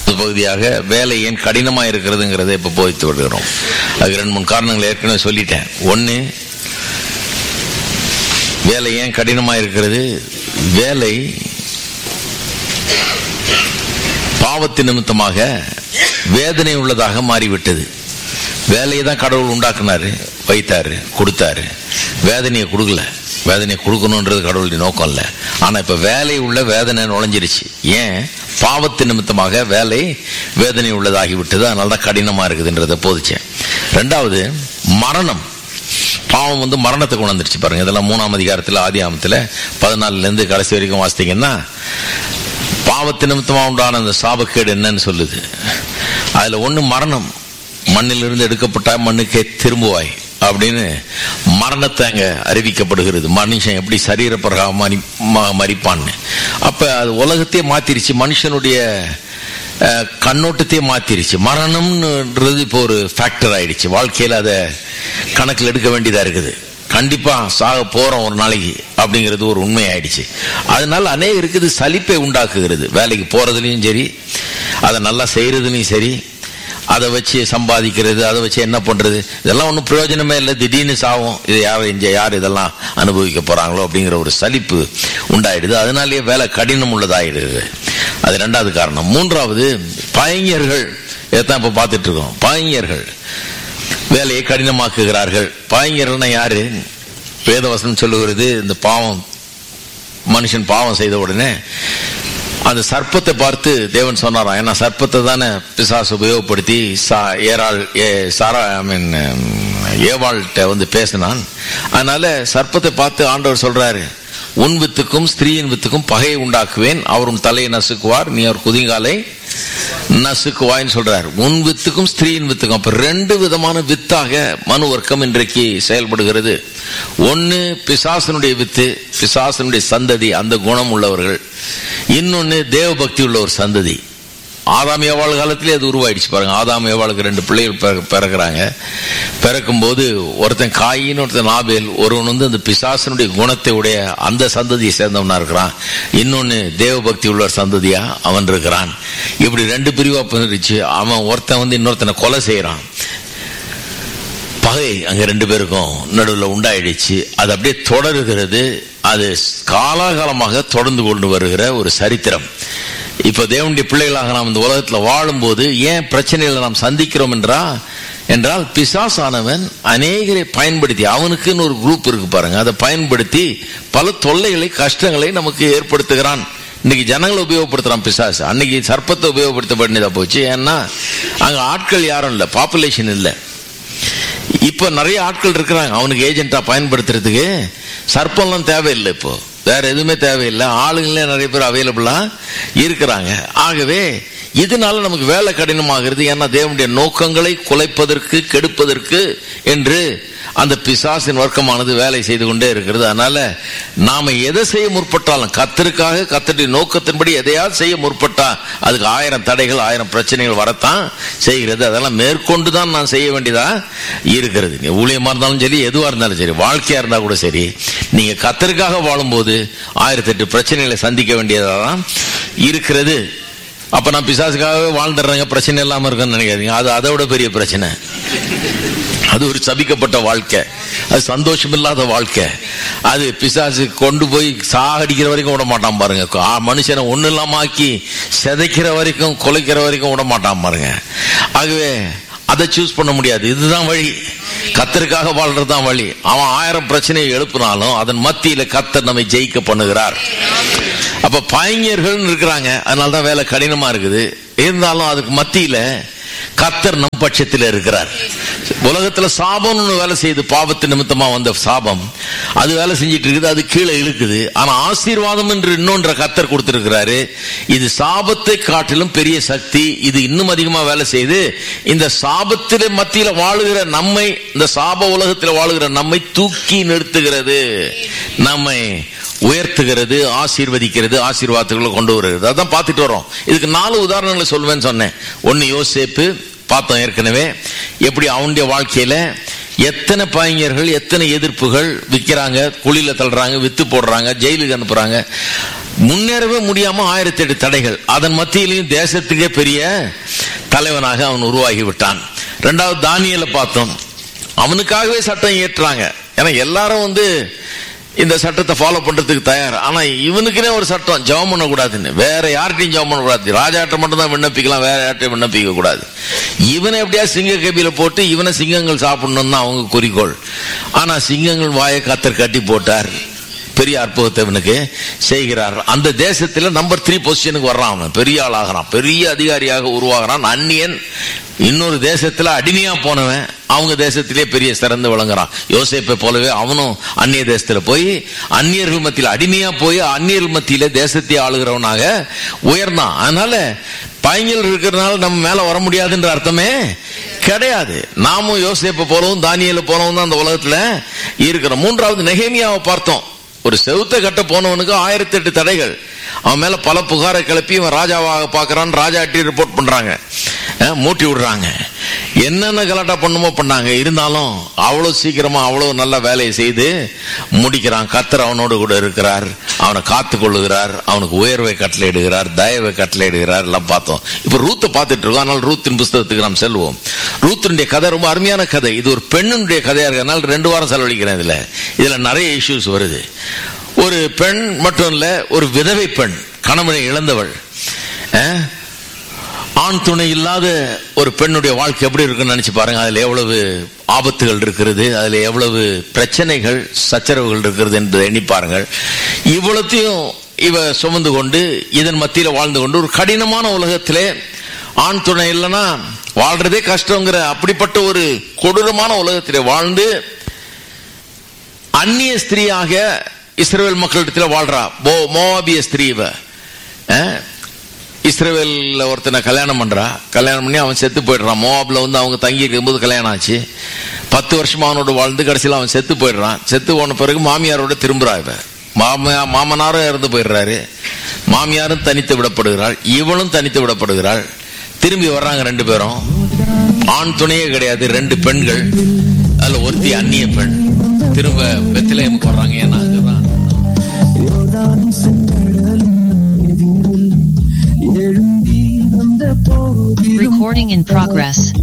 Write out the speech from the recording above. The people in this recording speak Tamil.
பகுதியாக வேலை ஏன் கடினமா இருக்கிறதுங்கிறத இப்ப போதித்து வருகிறோம் அதுக்கு ரெண்டு மூணு காரணங்கள் ஏற்கனவே சொல்லிட்டேன் ஒன்னு வேலை ஏன் கடினமா இருக்கிறது வேலை பாவத்தின் நிமித்தமாக வேதனை உள்ளதாக மாறிவிட்டது வேலையை தான் கடவுள் உண்டாக்குனாரு வைத்தாரு கொடுத்தாரு வேதனையை கொடுக்கல வேதனையை கொடுக்கணுன்றது கடவுளுடைய நோக்கம் இல்லை ஆனா இப்ப வேலை உள்ள வேதனை நுழைஞ்சிருச்சு ஏன் பாவத்தின் நிமித்தமாக வேலை வேதனை உள்ளதாகி விட்டது அதனால தான் கடினமா இருக்குதுன்றதை போதிச்சேன் ரெண்டாவது மரணம் பாவம் வந்து மரணத்தை கொண்டு வந்துருச்சு பாருங்க இதெல்லாம் மூணாம் அதிகாரத்தில் ஆதி ஆமத்தில் பதினாலுல இருந்து கடைசி வரைக்கும் வாசித்தீங்கன்னா பாவத்து நிமித்தமா உண்டான அந்த சாபக்கேடு என்னன்னு சொல்லுது அதுல ஒண்ணு மரணம் மண்ணிலிருந்து எடுக்கப்பட்ட மண்ணுக்கே திரும்புவாய் அப்படின்னு மரணத்தை அங்க அறிவிக்கப்படுகிறது மனுஷன் எப்படி சரீரப்பிரகாரம் மறி ம- மறிப்பான்னு அப்ப அது உலகத்தையே மாத்திருச்சு மனுஷனுடைய அஹ், கண்ணோட்டத்தையே மாத்திருச்சு மரணம்ன்றது இப்போ ஒரு ஃபேக்டர் ஆயிடுச்சு வாழ்க்கையில அதை கணக்கில் எடுக்க வேண்டியதா இருக்குது கண்டிப்பா சாக போறோம் ஒரு நாளைக்கு அப்படிங்கிறது ஒரு உண்மை ஆயிடுச்சு அதனால அநேகருக்கு இது சலிப்பை உண்டாக்குகிறது வேலைக்கு போறதுலயும் சரி அதை நல்லா செய்யறதுலயும் சரி அதை வச்சு சம்பாதிக்கிறது அதை வச்சு என்ன பண்றது இதெல்லாம் ஒன்றும் பிரயோஜனமே இல்லை திடீர்னு சாவும் இது யார் இங்க யார் இதெல்லாம் அனுபவிக்க போறாங்களோ அப்படிங்கிற ஒரு சலிப்பு உண்டாயிடுது அதனாலேயே வேலை கடினம் உள்ளதாயிடுது அது ரெண்டாவது காரணம் மூன்றாவது பையர்கள் இதைத்தான் இப்ப பார்த்துட்டு இருக்கோம் பையர்கள் வேலையை கடினமாக்குகிறார்கள் பாய்ஞர்னா யாரு வேதவசனம் சொல்லுகிறது இந்த பாவம் மனுஷன் பாவம் செய்த உடனே அந்த சர்ப்பத்தை பார்த்து தேவன் சொன்னாராம் ஏன்னா சர்ப்பத்தை தானே பிசாசு உபயோகப்படுத்தி சா- ஏராள் ஏ- சாரா ஐ மீன் ஏவாள்கிட்ட வந்து பேசினான் அதனால சர்ப்பத்தை பார்த்து ஆண்டவர் சொல்றாரு உன் வித்துக்கும் ஸ்திரீயின் வித்துக்கும் பகையை உண்டாக்குவேன் அவர் உன் தலையை நசுக்குவார் நீ அவர் குதிங்காலை நசுக்குவாய்ன்னு சொல்றார் உன் வித்துக்கும் ஸ்திரீயின் வித்துக்கும் அப்ப ரெண்டு விதமான வித்தாக மனு வர்க்கம் இன்றைக்கு செயல்படுகிறது ஒன்னு பிசாசனுடைய வித்து பிசாசனுடைய சந்ததி அந்த குணம் உள்ளவர்கள் இன்னொன்னு தேவ பக்தி உள்ள ஒரு சந்ததி ஆதாம் ஏவாள் காலத்திலே அது உருவாயிடுச்சு பாருங்க ஆதாம் ஏவாளுக்கு ரெண்டு பிள்ளைகள் பிற- பிறக்குறாங்க பிறக்கும் போது ஒருத்தன் காயின்னு ஒருத்தன் ஆபேல் ஒருவன் வந்து அந்த பிசாசனுடைய குணத்தை உடைய அந்த சந்ததியை சேர்ந்தவனா இருக்கிறான் இன்னொன்னு தேவ பக்தி உள்ள ஒரு சந்ததியா அவன் இருக்கிறான் இப்படி ரெண்டு பிரிவா பிரிச்சு அவன் ஒருத்தன் வந்து இன்னொருத்தனை கொலை செய்யறான் பகை அங்க ரெண்டு பேருக்கும் நடுவில் உண்டாயிடுச்சு அது அப்படியே தொடருகிறது அது காலாகாலமாக தொடர்ந்து கொண்டு வருகிற ஒரு சரித்திரம் இப்ப தேவனுடைய பிள்ளைகளாக நாம் இந்த உலகத்துல வாழும்போது ஏன் பிரச்சனைகளை நாம் சந்திக்கிறோம் என்றா என்றால் பிசாசானவன் அநேகரை பயன்படுத்தி அவனுக்குன்னு ஒரு குரூப் இருக்கு பாருங்க அதை பயன்படுத்தி பல தொல்லைகளை கஷ்டங்களை நமக்கு ஏற்படுத்துகிறான் இன்னைக்கு ஜனங்களை உபயோகப்படுத்துறான் பிசாசு அன்னைக்கு சர்ப்பத்தை உபயோகப்படுத்த வேண்டியதா போச்சு ஏன்னா அங்க ஆட்கள் யாரும் இல்லை பாப்புலேஷன் இல்லை இப்ப நிறைய ஆட்கள் இருக்கிறாங்க அவனுக்கு ஏஜென்ட்டா பயன்படுத்துறதுக்கு சர்ப்பம்லாம் தேவையில்லை இப்போ வேற எதுவுமே தேவையில்லை ஆளுங்களே நிறைய பேர் அவைலபிளா இருக்கிறாங்க ஆகவே இதனால நமக்கு வேலை கடினமாகிறது ஏன்னா தேவனுடைய நோக்கங்களை குலைப்பதற்கு கெடுப்பதற்கு என்று அந்த பிசாசின் வர்க்கமானது வேலை செய்து கொண்டே இருக்கிறது அதனால நாம எதை செய்ய முற்பட்டாலும் கத்தருக்காக கத்தருடைய நோக்கத்தின்படி எதையாவது செய்ய முற்பட்டா அதுக்கு ஆயிரம் தடைகள் ஆயிரம் பிரச்சனைகள் வரத்தான் செய்கிறது அதெல்லாம் மேற்கொண்டு தான் நான் செய்ய வேண்டியதா இருக்கிறது நீங்க ஊழியமா இருந்தாலும் சரி எதுவா இருந்தாலும் சரி வாழ்க்கையா இருந்தா கூட சரி நீங்க கத்தருக்காக வாழும்போது ஆயிரத்தெட்டு பிரச்சனைகளை சந்திக்க வேண்டியதா தான் இருக்கிறது அப்ப நான் பிசாசுக்காகவே வாழ்ந்துடுறேங்க பிரச்சனை இல்லாம இருக்குன்னு நினைக்காதீங்க அது அதை விட பெரிய பிரச்சனை அது ஒரு சபிக்கப்பட்ட வாழ்க்கை அது சந்தோஷம் இல்லாத வாழ்க்கை அது பிசாசு கொண்டு போய் சாகடிக்கிற வரைக்கும் விட மாட்டான் பாருங்க ஆ, மனுஷனை ஒண்ணு இல்லாம ஆக்கி சிதைக்கிற வரைக்கும் கொலைக்கிற வரைக்கும் விட மாட்டான் பாருங்க ஆகவே அதை சூஸ் பண்ண முடியாது இதுதான் வழி கத்தருக்காக வாழ்றது தான் வழி அவன் ஆயிரம் பிரச்சனையை எழுப்பினாலும் அதன் மத்தியில கத்தர் நம்மை ஜெயிக்க பண்ணுகிறார் அப்ப பையர்கள் இருக்கிறாங்க அதனால தான் வேலை கடினமா இருக்குது இருந்தாலும் அதுக்கு மத்தியில கத்தர் நம் பட்சத்தில் இருக்கிறார் உலகத்துல சாபம்னு ஒண்ணு வேலை செய்யுது பாவத்து நிமித்தமா வந்த சாபம் அது வேலை செஞ்சிட்டு இருக்குது அது கீழே இழுக்குது ஆனா ஆசீர்வாதம் என்று இன்னொன்ற கத்தர் கொடுத்திருக்கிறாரு இது சாபத்தை காட்டிலும் பெரிய சக்தி இது இன்னும் அதிகமா வேலை செய்து இந்த சாபத்திலே மத்தியில வாழுகிற நம்மை இந்த சாப உலகத்தில் வாழுகிற நம்மை தூக்கி நிறுத்துகிறது நம்மை உயர்த்துகிறது ஆசீர்வதிக்கிறது ஆசீர்வாதத்துக்குள்ள கொண்டு வருகிறது அதான் பார்த்துட்டு வரோம் இதுக்கு நாலு உதாரணங்களை சொல்வேன்னு சொன்னேன் ஒன்னு யோசேப்பு பார்த்தோம் ஏற்கனவே எப்படி அவனுடைய வாழ்க்கையில எத்தனை பையர்கள் எத்தனை எதிர்ப்புகள் விற்கிறாங்க குழியில தள்ளுறாங்க வித்து போடுறாங்க ஜெயிலுக்கு அனுப்புறாங்க முன்னேறவே முடியாம ஆயிரத்தி எட்டு தடைகள் அதன் மத்தியிலையும் தேசத்துக்கே பெரிய தலைவனாக அவன் உருவாகி விட்டான் ரெண்டாவது தானியலை பார்த்தோம் அவனுக்காகவே சட்டம் இயற்றுறாங்க ஏன்னா எல்லாரும் வந்து இந்த சட்டத்தை ஃபாலோ பண்றதுக்கு தயார் ஆனா இவனுக்குனே ஒரு சட்டம் ஜெபம் பண்ணக்கூடாதுன்னு வேற யார்கிட்டையும் ஜெபம் பண்ணக்கூடாது ராஜாட்ட மட்டும் தான் விண்ணப்பிக்கலாம் வேற யார்ட்டையும் விண்ணப்பிக்க கூடாது இவனை எப்படியா சிங்க கபில போட்டு இவனை சிங்கங்கள் சாப்பிடணும் தான் அவங்க குறிக்கோள் ஆனா சிங்கங்கள் வாயை கத்தர் கட்டி போட்டார் பெரிய அற்புதத்தை இவனுக்கு செய்கிறார் அந்த தேசத்துல நம்பர் த்ரீ பொசிஷனுக்கு வர்றான் அவன் பெரிய ஆளாகிறான் பெரிய அதிகாரியாக உருவாகிறான் அந்நியன் இன்னொரு தேசத்துல அடிமையா போனவன் அவங்க தேசத்திலே பெரிய சிறந்து விளங்குறான் யோசேப்பை போலவே அவனும் அந்நிய தேசத்துல போய் அந்நியர்கள் மத்தியில் அடிமையா போய் அந்நியர்கள் மத்தியில தேசத்தை ஆளுகிறவனாக உயர்ந்தான் அதனால பையங்கள் இருக்கிறதுனால நம்ம மேல வர முடியாதுன்ற அர்த்தமே கிடையாது நாமும் யோசேப்பை போலவும் தானியலை போலவும் தான் அந்த உலகத்துல இருக்கிறோம் மூன்றாவது நெகேமியாவை பார்த்தோம் ஒரு செவுத்த கட்ட போனவனுக்கு ஆயிரத்தி எட்டு தடைகள் அவன் மேல பல புகாரை கிளப்பி இவன் ராஜாவாக பாக்குறான் ராஜா அட்டி ரிப்போர்ட் பண்றாங்க அஹ், மூட்டி விடுறாங்க என்னென்ன கலாட்டா பண்ணுமோ பண்ணாங்க இருந்தாலும் அவ்வளவு சீக்கிரமா அவ்வளவு நல்ல வேலையை செய்து முடிக்கிறான் கத்தர் அவனோடு கூட இருக்கிறார் அவனை காத்து கொள்ளுகிறார் அவனுக்கு உயர்வை கட்டளையிடுகிறார் தயவை கட்டளையிடுகிறார் எல்லாம் பார்த்தோம் இப்ப ரூத்தை பார்த்துட்டு இருக்கோம் அதனால ரூத்தின் புஸ்தகத்துக்கு நாம் செல்வோம் ரூத்தினுடைய கதை ரொம்ப அருமையான கதை இது ஒரு பெண்ணுடைய கதையா இருக்கிறதுனால ரெண்டு வாரம் செலவழிக்கிறேன் இதுல இதுல நிறைய இஷ்யூஸ் வருது ஒரு பெண் மட்டும் இல்ல ஒரு விதவை பெண் கணவனை இழந்தவள் அஹ், ஆண் துணை இல்லாத ஒரு பெண்ணுடைய வாழ்க்கை எப்படி இருக்குன்னு நினைச்சு பாருங்க அதுல எவ்வளவு ஆபத்துகள் இருக்கிறது அதுல எவ்வளவு பிரச்சனைகள் சச்சரவுகள் இருக்கிறது என்று எண்ணி பாருங்கள் இவ்வளத்தையும் இவ சுமந்து கொண்டு இதன் மத்தியில வாழ்ந்து கொண்டு ஒரு கடினமான உலகத்திலே ஆண் துணை இல்லைன்னா வாழ்றதே கஷ்டங்கிற அப்படிப்பட்ட ஒரு கொடூரமான உலகத்திலே வாழ்ந்து அந்நிய ஸ்திரீயாக இஸ்ரேல் மக்களிடத்தில் வாழ்றா போ மோவாபிய ஸ்திரீ இவ அஹ், இஸ்ரேவேல்ல ஒருத்தனை கல்யாணம் பண்றா கல்யாணம் பண்ணி அவன் செத்து போயிடுறான் மோவாப்ல வந்து அவங்க தங்கி இருக்கும்போது கல்யாணம் ஆச்சு பத்து வருஷமா அவனோட வாழ்ந்து கடைசியில் அவன் செத்து போயிடுறான் செத்து போன பிறகு மாமியாரோட திரும்புறா இவ மாமியா மாமனாரும் இறந்து போயிடுறாரு மாமியாரும் தனித்து விடப்படுகிறாள் இவளும் தனித்து விடப்படுகிறாள் திரும்பி வர்றாங்க ரெண்டு பேரும் ஆண் துணையே கிடையாது ரெண்டு பெண்கள் அதுல ஒருத்தி அந்நிய பெண் திரும்ப பெத்திலேயமுக்கு வர்றாங்க ஏன்னா அங்கதான் யோர்தானும் செங்கடலும் எதிரில் எழும்பி வந்த போதிலும் Recording in progress.